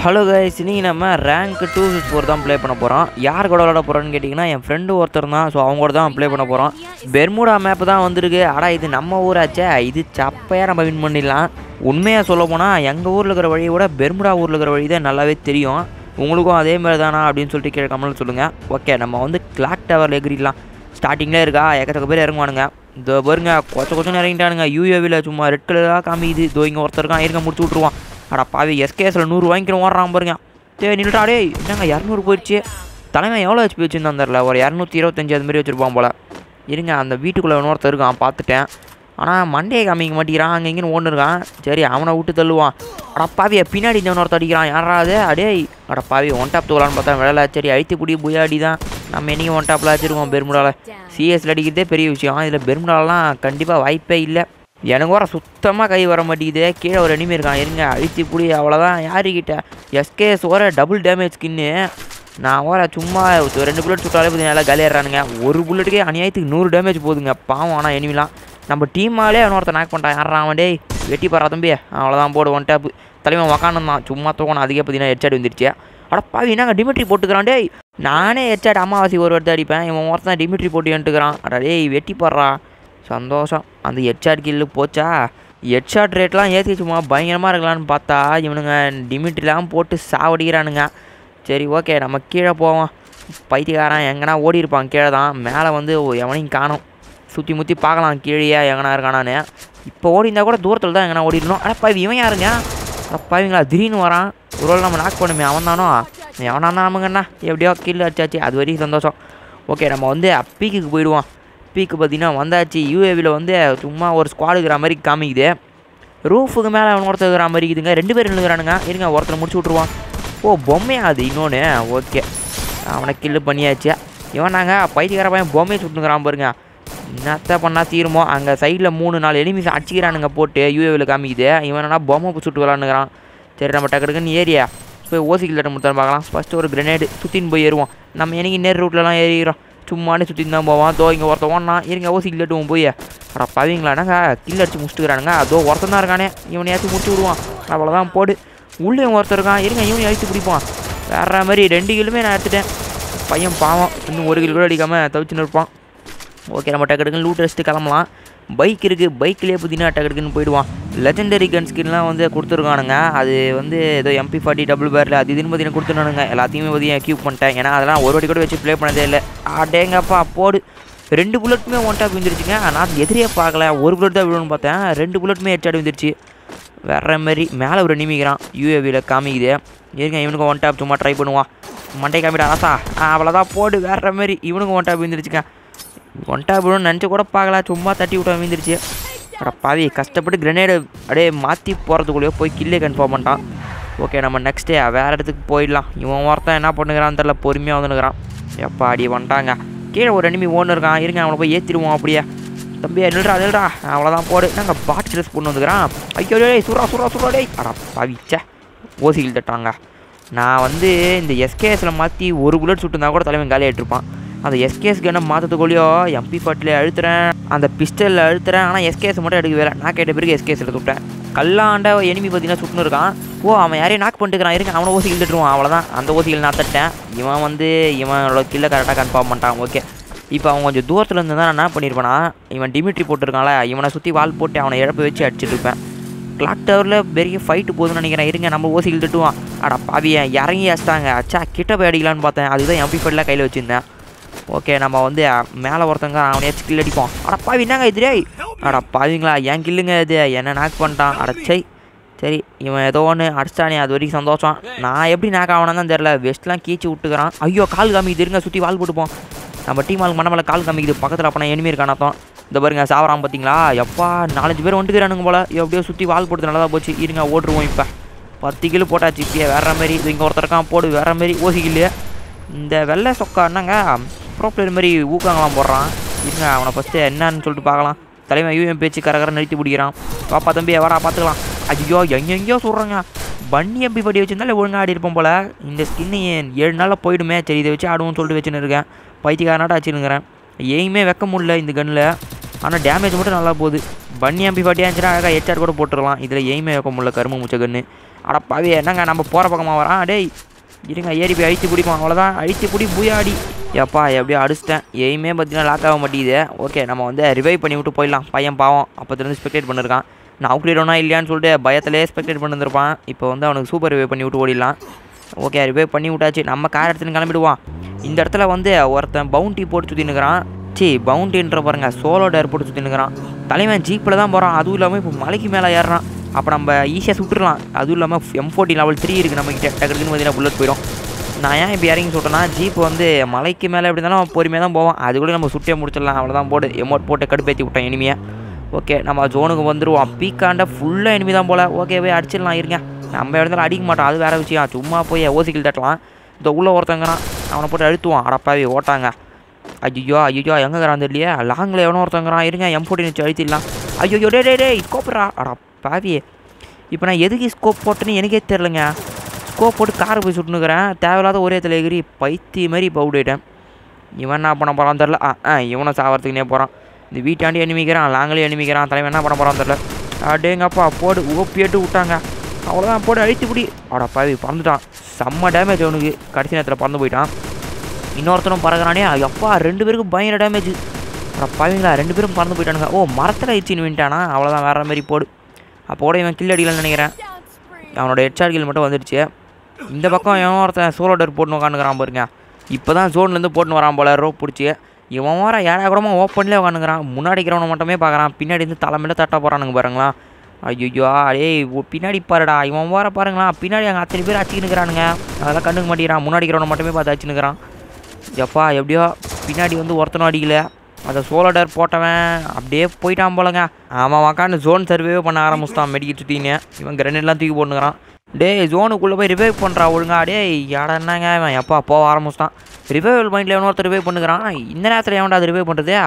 Hello guys இன்னைக்கு நம்ம rank two six four தான் ப்ளே பண்ண போகிறோம் யார் கூட விளாட போகிறோன்னு கேட்டிங்கன்னா என் ஃப்ரெண்டு ஒருத்தர் தான் ஸோ அவங்க கூட தான் ப்ளே பண்ண போகிறோம் பெர்முடா மேப் தான் வந்திருக்கு அடா இது நம்ம ஊராச்சே இது சப்பையாக நம்ம வின் பண்ணிடலாம் உண்மையாக சொல்ல போனால் எங்கள் ஊரில் இருக்கிற வழியை விட பெர்முடா ஊரில் இருக்கிற வழி தான் நல்லாவே தெரியும் உங்களுக்கும் அதே மாதிரி தானா அப்படின்னு சொல்லிட்டு கீழே கமெண்ட்ல சொல்லுங்கள் ஓகே நம்ம வந்து கிளாக் டவரில் எகிரிடலாம் ஸ்டார்டிங்லேயே இருக்கா ஏக்கச்சக்க பேர் இறங்குவானுங்க இதோ பாருங்க கொச்ச கொச்சன்னு இறங்கிட்டானுங்க யூஏவியில் சும்மா ரெட் கலராக காமிக்குது இதோ இங்கே ஒருத்தர் இருக்கான் இருக்க முடிச்சு விட்ருவான் அட பாவி எஸ்கேஎஸில் நூறு வாங்கிக்கிறோம் ஓடுறான் பாருங்க டே நின்றுட்டா டேய் என்னங்க இரநூறு போயிடுச்சு தலைமை எவ்வளோ ஹெச்பி வச்சுருந்தான் தெரில ஒரு இரநூத்தி இருபத்தஞ்சி அது மாதிரி வச்சுருப்பான் போல் இருங்க அந்த வீட்டுக்குள்ளே இன்னொருத்தர் இருக்கான் பார்த்துட்டேன் ஆனால் மண்டையை காமிக்க மாட்டேங்கிறான் அங்கே இங்கேன்னு ஓடுன்னு இருக்கான் சரி அவனை விட்டு தள்ளுவான் அட பாவியை பின்னாடி இந்த இன்னொருத்த அடிக்கிறான் யாராவது அடே அட பாவி ஒன் டாப் தூக்கலான்னு பார்த்தா விடல சரி அழித்து பிடி புயாடி தான் நம்ம என்னைக்கு ஒன் டாப்பில் வச்சுருக்கோம் பெருமுடாவில் சிஎஸ்ல அடிக்கிறதே பெரிய விஷயம் இதில் பெருமுடாலலாம் கண்டிப்பாக வாய்ப்பே இல்லை எனக்கு வர சுத்தமாக கை வர மாட்டேங்குது கீழே ஒரு எனிமி இருக்கான் இருங்க அழித்து புடி அவ்வளோதான் யாருக்கிட்ட எஸ்கேஎஸ் வர டபுள் டேமேஜ் ஸ்கின்னு நான் வர சும்மா ஒரு ரெண்டு புல்லட் சுட்டாலே போதும் நல்லா காலியாடுறானுங்க ஒரு புல்லட்டுக்கே அநியாயத்துக்கு நூறு டேமேஜ் போதுங்க பாவம் ஆனால் எனிமிலாம் நம்ம டீமாலே அவனொருத்த நாக் பண்ணிட்டான் யாரா அவன் டேய் வெட்டி பாரா தம்பி அவ்வளோதான் போடு ஒன் டேப்பு தலைவன் உக்காந்துருந்தான் சும்மா தூக்கணும் அதுக்கே பார்த்தீங்கன்னா ஹெட்சாட் வந்துருச்சு அட பாவி என்னங்க டிமிட்ரி போட்டுக்கிறான் டேய் நானே ஹெட்சாட் அமாவாசி ஒரு வருடம் அடிப்பேன் இவன் ஒருத்தன் டிமிட்ரி போட்டு வந்துட்டுக்கிறான் அட டேய் வெட்டி பாடுறா சந்தோஷம் அந்த ஹெட்ஷாட் கில்லு போச்சா ஹெட்ஷாட் ரேட்லாம் ஏற்றி சும்மா பயங்கரமாக இருக்கலான்னு பார்த்தா இவனுங்க டிமிட்ரிலாம் போட்டு சாவடிக்கிறானுங்க சரி ஓகே நம்ம கீழே போவோம் பைத்தியக்காரன் எங்கன்னா ஓடி இருப்பான் கீழே தான் மேலே வந்து எவனையும் காணும் சுற்றி முற்றி பார்க்கலாம் கீழேயா எங்கனா இருக்கானான்னு இப்போ ஓடி இருந்தால் கூட தூரத்தில் தான் எங்கன்னா ஓடிடணும் அட பாவி இவன் யாருங்க அட பாவிங்களா திடீர்னு வரான் ஒரு வேளை நம்ம நாக் பண்ணுமே அவன் தானோ எவனா தான் நமங்கண்ணா எப்படியோ கீழே அடிச்சாச்சு அது வரைக்கும் சந்தோஷம் ஓகே நம்ம வந்து பீக்குக்கு போயிடுவோம் பீக்கு பார்த்தீங்கன்னா வந்தாச்சு யூஏவியில் வந்து சும்மா ஒரு ஸ்குவாடு இருக்கிற மாதிரி காமிக்குது ரூஃபுக்கு மேலே அவன் ஒருத்தர் இருக்கிற மாதிரி இருக்குதுங்க ரெண்டு பேர் நின்றுக்கிறானுங்க இருங்க ஒருத்தர் முடிச்சு விட்ருவான் ஓ பொம்மையா அது இன்னொன்று ஓகே அவனை கில்லு பண்ணியாச்சு இவன் நாங்கள் பைத்தியக்கார பையன் பொம்மையை சுட்டுங்கிறான் பாருங்க என்னத்த பண்ணால் தீருமோ அங்கே சைடில் மூணு நாலு எனிமிஸ் அடிச்சிக்கிறானுங்க போட்டு யூஏவில் காமிக்குது இவன் என்ன பொம்மை சுட்டு விளாண்டுக்கிறான் சரி நம்ம டக்குன்னு ஏரியா போய் ஓசிக்கில் லெட்டர் முடித்தாலும் பார்க்கலாம் ஃபஸ்ட்டு ஒரு கிரனேடு சுற்றின்னு போய் ஏறுவோம் நம்ம என்னைக்கு நேர் ரூட்லலாம் ஏறிக்கிறோம் சும்மானே சுற்றின்னு தான் போவான் தோ இங்கே ஒருத்தன் ஓடனா இருங்க ஓசிக்கில் லெட்டுவோம் போய் அட பவிங்களானாங்க கில் அடிச்சு முடிச்சுக்கிறானுங்க அதோ ஒருத்தன் தான் இருக்கானே இவனையாச்சும் முடிச்சு விடுவான் அவ்வளோதான் போடு உள்ளே ஒருத்தர் இருக்கான் இருங்க இவனையும் அழித்து பிடிப்பான் வேற மாதிரி ரெண்டு கிலுமே நான் எடுத்துட்டேன் பையன் பாவம் இன்னும் ஒரு கிலோ கூட அடிக்காமல் தவிச்சுன்னு இருப்பான் ஓகே நம்ம டக்கு லூட் அடிச்சுட்டு கிளம்பலாம் பைக் இருக்குது பைக்லேயே பார்த்தீங்கன்னா டக்குன்னு போயிடுவான் லெஜெண்டரி கன் ஸ்கின்லாம் வந்து கொடுத்துருக்கானுங்க அது வந்து ஏதோ எம்பி ஃபார்ட்டி டபுள் பேரில் அது இதுன்னு பார்த்தீங்கன்னா கொடுத்துருந்தானுங்க எல்லாத்தையுமே பார்த்தீங்கன்னா கியூப் பண்ணிட்டேன் ஏன்னா அதெல்லாம் ஒரு வாட்டி கூட வச்சு ப்ளே பண்ணதே இல்லை ஆடேங்கப்பா போடு ரெண்டு புல்லட்டுமே ஒன் டாப் விழுந்துருச்சுங்க நான் எதிரியே பார்க்கல ஒரு புல்லட் தான் விழுன்னு பார்த்தேன் ரெண்டு புல்லட்டுமே ஹெட்ஷாட் விழுந்துருச்சு வேற மாதிரி மேலே ஒரு நிமிக்கிறான் யூஏவியில் காமிக்குது இருங்க இவனுக்கு ஒன் டாப் சும்மா ட்ரை பண்ணுவான் மண்டை காமிடா ஆசா அவ்வளோதான் போடு வேற மாதிரி இவனுக்கு ஒன் டாப் விழுந்துருச்சுங்க ஒன் டாப் விழுன்னு நினச்சி கூட பார்க்கல சும்மா தட்டி விட்டு விழுந்துருச்சு அட பாவி கஷ்டப்பட்டு கிரனேடு அப்படியே மாற்றி போகிறதுக்குள்ளேயோ போய் கில்லே கன்ஃபார்ம் பண்ணிட்டான் ஓகே நம்ம நெக்ஸ்ட்டே வேறு இடத்துக்கு போயிடலாம் இவன் ஒருத்தன் என்ன பண்ணுகிறான்னு தெரில பொறுமையாக வந்துனுக்கிறான் எப்பா அடி வந்துட்டாங்க கீழே ஒரு எனிமி ஓன்னு இருக்கான் இருங்க அவனை போய் ஏற்றிடுவோம் அப்படியே தம்பி நில்றா நில்றா அவ்வளோதான் போடு நாங்கள் பாட் ட்ரெஸ் பொண்ணு வந்துக்கிறான் ஐயோ டேய் சுரா சுரா சுரா டேய் அடா பவிச்சே ஓசிகள் தட்டாங்க நான் வந்து இந்த எஸ்கேஎஸில் மாற்றி ஒரு புல்லட் சுட்டுருந்தா கூட தலைவன் காலி ஆகிட்டுருப்பான் அந்த எஸ்கேஎஸ் கண்ணை மாற்றத்துக்குள்ளேயோ எம்பி ஃபார்ட்டில் அழுத்துறேன் அந்த பிஸ்டலில் அழுத்துறேன் ஆனால் எஸ்கேஎஸ் மட்டும் எடுக்க வேலை நான் கேட்ட பிறகு எஸ்கேஎஸில் சுட்டேன் கல்லாண்ட எனிமி பார்த்தீங்கன்னா சுட்டுன்னு இருக்கான் ஓ அவன் யாரையும் நாக் பண்ணிட்டுக்கிறான் இருங்க அவனை ஓசிகள் தட்டுருவான் அவ்வளோதான் அந்த ஓசிகள் நான் தட்டேன் இவன் வந்து இவனோட கில்லை கரெக்டாக கன்ஃபார்ம் பண்ணிட்டான் ஓகே இப்போ அவன் கொஞ்சம் தூரத்தில் இருந்து தான் நான் என்ன பண்ணியிருப்பேனா இவன் டிமிட்ரி போட்டிருக்கான்ல இவனை சுற்றி வால் போட்டு அவனை இழப்பு வச்சு அடிச்சிட்டு இருப்பேன் கிளாக் டவரில் பெரிய ஃபைட்டு போகுதுன்னு நினைக்கிறேன் இருங்க நம்ம ஓசிகள் தட்டுவான் அட பாவியன் இறங்கி அடிச்சிட்டாங்க அச்சா கிட்ட போய் அடிக்கலான்னு பார்த்தேன் அதுதான் எம்பி ஃபைட்லாம் கையில் வச்சுருந்தேன் ஓகே நம்ம வந்து மேலே ஒருத்தங்க அவனையே கில் அடிப்போம் அட பாவி என்னங்க இது டேய் அட பாவிங்களா என் கில்லுங்க இது என்ன நாக் பண்ணிட்டான் அடச்சை சரி இவன் ஏதோ ஒன்று அடிச்சிட்டானே அது வரைக்கும் சந்தோஷம் நான் எப்படி நாக் ஆகணும் தான் தெரில வெஸ்ட்லாம் கீச்சு விட்டுக்கிறான் ஐயோ கால் காமிக்குது இருங்க சுற்றி வால் போட்டுப்போம் நம்ம டீம் ஆளுக்கு மண்ண மேலே கால் காமிக்குது பக்கத்தில் அப்போ எனிமி இருக்கானாத்தான் இந்த பாருங்க சாவறான் பார்த்தீங்களா எப்பா நாலஞ்சு பேர் வந்துக்கிறானுங்க போல எப்படியோ சுற்றி வால் போட்டு நல்லா போச்சு இருங்க ஓட்டுருவோம் இப்போ பத்து கிலோ போட்டாச்சு இப்பயே வேற மாதிரி இது இங்கே ஒருத்தருக்கான் போடு வேற மாதிரி ஓசிக்கலையே இந்த வெள்ளை சொக்கா என்னங்க ப்ரோ பிளேயர் மாதிரி ஊக்காங்களாம் போடுறான் இருங்க அவனை ஃபஸ்ட்டு என்னன்னு சொல்லிட்டு பார்க்கலாம் தலைவன் யூஎம் பேச்சு கரகர நிறுத்தி பிடிக்கிறான் பாப்பா தம்பி வரா பார்த்துக்கலாம் ஐயோ எங்கெங்கேயோ சொல்கிறாங்க பன்னி எம்பி படி வச்சிருந்தாலே ஒழுங்காக ஆடி இருப்போம் போல் இந்த ஸ்கின்னு ஏழு நாளில் போயிடுமே சரி இதை வச்சு ஆடுவோம்னு சொல்லிட்டு வச்சுன்னு இருக்கேன் பைத்தியக்காரனாட்ட வச்சுருக்கிறேன் எய்மே வைக்க முடியல இந்த கன்னில் ஆனால் டேமேஜ் மட்டும் நல்லா போகுது பன்னி எம்பி ஃபார்ட்டியாக இருந்துச்சுன்னா அழகாக ஹெச்ஆர் கூட போட்டுடலாம் இதில் எய்மே வைக்க முடியல கரும்பு முச்ச கன்று அடப்பாவி என்னங்க நம்ம போகிற பக்கமாக வரான் டேய் இருங்க ஏறி போய் அழித்து பிடிப்போம் அவ்வளோதான் அழித்து பிடி பூயாடி எப்பா எப்படியோ அடிச்சிட்டேன் எய்மே பார்த்தீங்கன்னா லாக் ஆக மாட்டேங்குது ஓகே நம்ம வந்து ரிவைவ் பண்ணி விட்டு போயிடலாம் பையன் பாவம் அப்போத்துலேருந்து ஸ்பெக்டேட் பண்ணிருக்கான் நான் அவுட்லீடோனா இல்லையான்னு சொல்லிட்டு பயத்திலே ஸ்பெக்டேட் பண்ணிருந்திருப்பான் இப்போ வந்து அவனுக்கு சூப்பர் ரிவைவ் பண்ணி விட்டு ஓடிடலாம் ஓகே ரிவைவ் பண்ணி விட்டாச்சு நம்ம கார் எடுத்துன்னு கிளம்பிடுவான் இந்த இடத்துல வந்து ஒருத்தன் பவுண்டி போட்டு சுற்றினுக்கிறான் சி பவுண்டின்ற பாருங்க சோலோ டேர் போட்டு சுற்றினுக்கிறான் தலைவன் ஜீப்பில் தான் போகிறான் அதுவும் இல்லாமல் இப்போ மலைக்கு மேலே ஏறுறான் அப்போ நம்ம ஈஸியாக சுட்டுடலாம் அதுவும் இல்லாமல் எம் ஃபோர்ட்டி லெவல் த்ரீ இருக்குது நம்மக்கிட்ட டக்குன்னு பார்த்தீங்கன்னா புல்லட் போயிடும் நான் ஏன் இப்போ இறங்கி சொல்கிறேன்னா ஜீப் வந்து மலைக்கு மேலே எப்படி இருந்தாலும் பொறுமையாக தான் போவோம் அது கூட நம்ம சுட்டே முடிச்சிடலாம் அவ்வளோதான் போடு எமௌண்ட் போட்டு கடுப்பேற்றி விட்டோம் இனிமையாக ஓகே நம்ம ஜோனுக்கு வந்துடுவோம் பீக்காண்ட ஃபுல்லாக இனிமே தான் போல் ஓகே போய் அடிச்சிடலாம் இருங்க நம்ம இடத்துல அடிக்க மாட்டோம் அது வேறு விஷயம் சும்மா போய் ஓசிக்கில் தட்டலாம் இந்த உள்ள ஒருத்தங்கிறான் அவனை போட்டு அழுத்துவான் அடப்பாவி ஓட்டாங்க ஐயோ ஐயோ எங்கேங்கிறான் தெரியலையே லாங்கில் எவனோ ஒருத்தங்கிறான் இருங்க எம் ஃபோர்ட்டி வச்சு அழுத்திடலாம் ஐயோ டே டே டே ஸ்கோப்ரா அடா பாவி இப்போ நான் எதுக்கு ஸ்கோப் போட்டேன்னு எனக்கே தெரிலங்க ஸ்கோப் போட்டு காரை போய் சுட்டுனுக்கிறேன் தேவையில்லாத ஒரே இடத்துல எகிரி பைத்தி மாதிரி இப்போ விட்டுட்டேன் இவன் என்ன பண்ண போகிறான் தெரில ஆ ஆ இவனை சாவறதுக்குனே போகிறான் இந்த வீட்டாண்டி எண்ணிமிக்கிறான் லாங்கிலே எண்ணிமிக்கிறான் தலைவன் என்ன பண்ண போகிறான் தெரில அடேங்கப்பா போடு ஓப்பியட்டு விட்டாங்க அவ்வளோதான் போடு அழித்து பிடி அடா பாவி பறந்துட்டான் செம்ம டேமேஜ் அவனுக்கு கடைசி நேரத்தில் பறந்து போயிட்டான் இன்னொருத்தனும் பறகுறானே அப்பா ரெண்டு பேருக்கும் பயங்கர டேமேஜ் அப்புறம் பாவீங்களா ரெண்டு பேரும் பறந்து போயிட்டானுங்க ஓ மரத்தில் ஆயிடுச்சின்னு வின்ட்டானா அவ்வளோதான் வேற மாதிரி போடு அப்போட இவன் கில் அடிக்கலன்னு நினைக்கிறேன் அவனோட ஹெட்ஷாட் கில் மட்டும் வந்துடுச்சு இந்த பக்கம் எவன் ஒருத்தன் சோலோ டர் போட்டுன்னு உட்காந்துக்கிறான் பாருங்க இப்போ தான் ஜோன்லேருந்து போட்டுன்னு வரான் போல ரோப் பிடிச்சி இவன் வர ஏழா கூடமா ஓப்பன்லேயே உட்காந்துக்கிறான் முன்னாடி இருக்கிறவனை மட்டுமே பார்க்குறான் பின்னாடி இருந்து தலைமையில தட்ட போகிறானுங்க பாருங்களா ஐயோ அடேய் உ- பின்னாடி பாருடா இவன் வர பாருங்களா பின்னாடி அங்கே அத்தனை பேர் அடிச்சுக்கினுக்கிறானுங்க அதெல்லாம் கண்டுக்க மாட்டேங்கிறான் முன்னாடி இருக்கிறவனை மட்டுமே பார்த்து அடிச்சுனுக்கிறான் எப்பா எப்படியோ பின்னாடி வந்து ஒருத்தனும் அடிக்கல அதை சோலோடர் போட்டவன் அப்படியே போயிட்டான் போலங்க அவன் உக்காந்து ஜோன் சர்வே பண்ண ஆரம்பிச்சிட்டான் மெடிக்கல் சுற்றின்னு இவன் கிரனேட்லாம் தூக்கி போட்டுக்கிறான் டேய் ஜோனுக்குள்ளே போய் ரிவைவ் பண்ணுறா ஒழுங்கா டேய் யாடா என்னங்க இவன் எப்பா போக ஆரம்பிச்சிட்டான் ரிவைவல் பாயிண்டில் எவனோ ஒருத்தர் ரிவைவ் பண்ணுகிறான் இந்த நேரத்தில் எவன்டா அது ரிவைவ் பண்ணுறது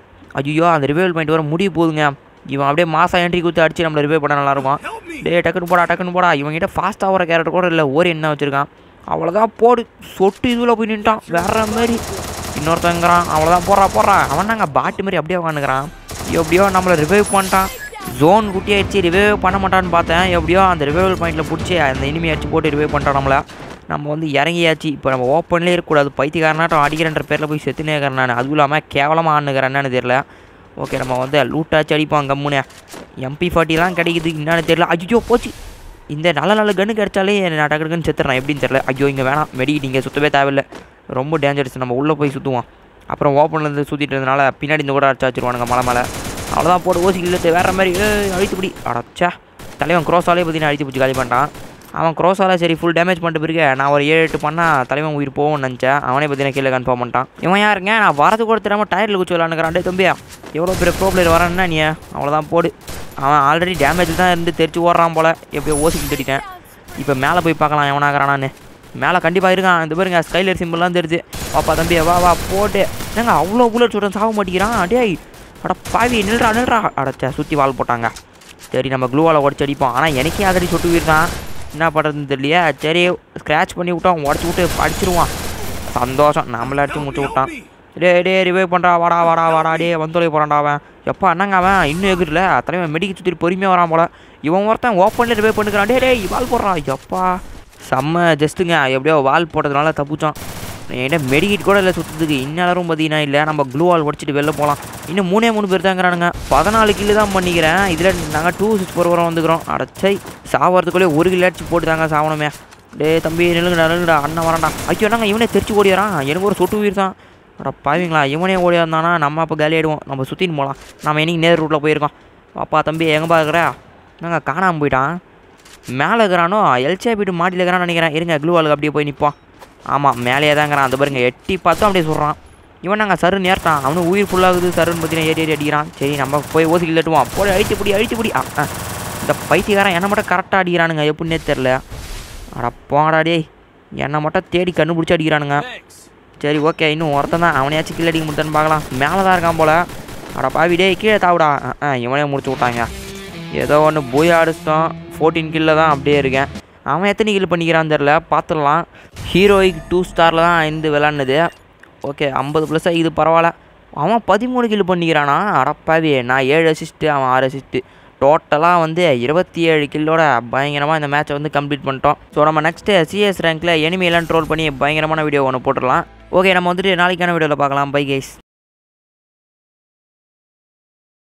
ஐயோ அந்த ரிவைவல் பாயிண்ட் வர முடிய போகுதுங்க இவன் அப்படியே மாசா என்ட்ரி கொடுத்து அடிச்சு நம்மளை ரிவைவ் பண்ண நல்லாயிருக்கும் டேய் டக்குன்னு போடா டக்குன்னு போடா இவன்கிட்ட ஃபாஸ்ட்டாக வர கேரக்டர் கூட இல்லை ஒரு என்ன வச்சுருக்கான் அவ்வளோதான் போடு சொட்டு இதுவில் போய் நின்ட்டான் வேற மாதிரி இன்னொருத்தங்கிறான் அவ்வளோதான் போடுறா போடுறா அவன் நாங்கள் பாட்டு மாதிரி அப்படியே உட்காந்துக்கிறான் எப்படியோ நம்மளை ரிவைவ் பண்ணிட்டான் ஜோன் குட்டி ஆயிடுச்சு ரிவைவ் பண்ண மாட்டான்னு பார்த்தேன் எப்படியோ அந்த ரிவைவல் பாயிண்டில் பிடிச்சி அந்த இனிமே அடிச்சு போட்டு ரிவைவ் பண்ணிட்டான் நம்மளை நம்ம வந்து இறங்கியாச்சு இப்போ நம்ம ஓப்பன்லேயே இருக்கக்கூடாது பைத்தியக்காரனாட்டம் அடிக்கிறன்ற பேரில் போய் செத்துனே இருக்கிறேன் நான் அதுவும் இல்லாமல் கேவலமாக ஆணுக்கிறேன் என்னன்னு தெரியல ஓகே நம்ம வந்து லூட்டாச்சு அடிப்போம் கம்முன்னு எம்பி ஃபார்ட்டிலாம் கிடைக்குது என்னன்னு தெரியல ஐயோ போச்சு இந்த நல்ல நல்ல கன்று கிடைச்சாலே நான் டக்கு டக்குன்னு செத்துறேன் எப்படின்னு தெரியல ஐயோ இங்கே வேணாம் மெடிக்கிட்டு இங்கே சுற்றவே தேவையில்லை ரொம்ப டேஞ்சரஸ் நம்ம உள்ளே போய் சுற்றுவோம் அப்புறம் ஓப்பன்லேருந்து சுற்றிட்டு இருந்தனால பின்னாடி இந்த கூட அடிச்சு வச்சிருவானுங்க மலை மேலே அவ்வளோதான் போட்டு ஓசி இல்லை வேற மாதிரி ஏய், அழித்து பிடி அடச்சா தலைவன் க்ரோஸாலே பார்த்தீங்கன்னா அழித்து பிடிச்சி காலி பண்ணிட்டான் அவன் க்ரோஸால சரி ஃபுல் டேமேஜ் பண்ணிட்டு பிறகு நான் ஒரு ஏழு எட்டு பண்ணால் தலைவன் உயிர் போகும்னு நினச்சேன் அவனே பார்த்தீங்கன்னா கீழே கன்ஃபார்ம் பண்ணிட்டான் இவன் யாருங்க நான் வரது கூட தெரியாமல் டயரில் குச்சி விளாண்டுக்கிறான் டே தம்பியா எவ்வளோ பெரிய ப்ரோ பிளேயர் வரான்னா நீ அவ்வளோதான் போடு அவன் ஆல்ரெடி டேமேஜ் தான் இருந்து தெரிச்சு ஓடுறான் போல் எப்படியோ ஓசிக்கு தட்டிட்டேன் இப்போ மேலே போய் பார்க்கலாம் எவனாகிறானான்னு மேலே கண்டிப்பாக இருக்கான் இந்த பாருங்க ஸ்கைலர் சிம்பிள்லாம் தெரியுது பாப்பா தம்பி வா வா போட்டு என்னங்க அவ்வளோ புல்லட் சொல்கிறேன் சாக மாட்டேங்கிறான் டேய் அட பாவி நில்றா நில்றா அடச்சா சுற்றி வால் போட்டாங்க சரி நம்ம க்ளூவால் உடச்சி அடிப்போம் ஆனால் எனக்கே ஆல்ரெடி சுட்டு போயிருக்கான் என்ன பண்ணுறதுன்னு தெரியலையே சரி ஸ்க்ராட்ச் பண்ணி விட்டோம் உடச்சி விட்டு அடிச்சிருவான் சந்தோஷம் நம்மள அடிச்சு முடிச்சு விட்டான் டே டே ரிவைவ் பண்ணுறா வாடா வாடா வாடா டே வந்துடைய போகிறான்டா அவன் எப்பா என்னங்க அவன் இன்னும் எகிரல தலைவன் மெடிக்க சுற்றி பொறுமையாக வரான் போல இவன் ஒருத்தன் ஓப்பனில் ரிவைவ் பண்ணுறான் டே டேய் வால் போடுறான் எப்பா செம்ம ஜஸ்ட்டுங்க எப்படியோ வால் போட்டதுனால தப்பிச்சான் என்கிட்ட மெடிக்கிட் கூட இல்லை சுற்றுறதுக்கு இந்நேரம் பார்த்தீங்கன்னா இல்லை நம்ம க்ளூ வால் உடச்சிட்டு வெளில போகலாம் இன்னும் மூணே மூணு பேர் தாங்கிறானுங்க பதினாலு கில்லு தான் பண்ணிக்கிறேன் இதில் நாங்கள் டூ சிக்ஸ் ஃபோர் வரம் வந்துக்கிறோம் அடச்சை சாவறதுக்குள்ளே ஒரு கிலோ அடிச்சு போட்டு தாங்க சாவணுமே டேய் தம்பி நில்லுங்கடா நில்லுங்கடா அண்ணன் வரேன்டா ஐயோ என்னங்க இவனே தெரிச்சு ஓடியாரான் எனக்கு ஒரு சொட்டு உயிர் தான் அட பாவீங்களா இவனே ஓடியா இருந்தானா நம்ம அப்போ காலி ஆயிடுவோம் நம்ம சுற்றின்னு போகலாம் நம்ம இன்னைக்கு நேர் ரூட்டில் போயிருக்கோம் பாப்பா தம்பி எங்கே பார்க்குற என்னங்க காணாமல் போயிட்டான் மேலே இருக்கிறானோ எல்சியா போயிட்டு மாட்டியில் இருக்கிறான்னு நினைக்கிறேன் இருங்க க்ளூ வாலுக்கு அப்படியே போய் நிற்போம் ஆமாம் மேலேயே தாங்கிறான் அந்த பாருங்க எட்டி பார்த்தும் அப்படியே சொல்கிறான் இவன் நாங்கள் சரு நேர்ட்டான் அவனும் உயிர் ஃபுல்லாகுது சருன்னு பார்த்தீங்கன்னா ஏறி ஏறி அடிக்கிறான் சரி நம்ம போய் ஓசி கிள்ளட்டுவோம் போய் அழித்து பிடி அழித்து பிடி ஆ, ஆ. இந்த பைத்தியக்காரன் என்னை மட்டும் கரெக்டாக அடிக்கிறானுங்க எப்படின்னே தெரில அட போங்கடா டேய் என்னை மட்டும் தேடி கண்டுபிடிச்சி அடிக்கிறானுங்க சரி ஓகே இன்னும் ஒருத்தன் தான் அவனையாச்சும் கீழே அடிக்க முடித்தான்னு பார்க்கலாம் மேலே தான் இருக்கான் போல அட பாவி டேய் கீழே தாவுடா ஆ, ஆ இவனே முடிச்சு விட்டாங்க ஏதோ ஒன்று போய் அடிச்சிட்டோம் ஃபோர்டீன் கில்ல தான் அப்படியே இருக்கேன் அவன் எத்தனை கில் பண்ணிக்கிறான்னு தெரில பார்த்துடலாம் ஹீரோயிக் டூ ஸ்டாரில் தான் இருந்து விளாட்னது ஓகே ஐம்பது ப்ளஸ் இது பரவாயில்ல அவன் பதிமூணு கில் பண்ணிக்கிறானா அடப்பாவி நான் ஏழு அசிஸ்ட்டு அவன் ஆறு அசிஸ்ட்டு டோட்டலாக வந்து இருபத்தி ஏழு கில்லோட பயங்கரமாக இந்த மேட்சை வந்து கம்ப்ளீட் பண்ணிட்டோம் ஸோ நம்ம நெக்ஸ்ட்டு சிஎஸ் ரேங்க்கில் எனிமையெல்லாம் ட்ரோல் பண்ணி பயங்கரமான வீடியோ ஒன்று போட்டுடலாம் ஓகே நம்ம வந்துட்டு நாளைக்கான வீடியோவில் பார்க்கலாம் பை கைஸ்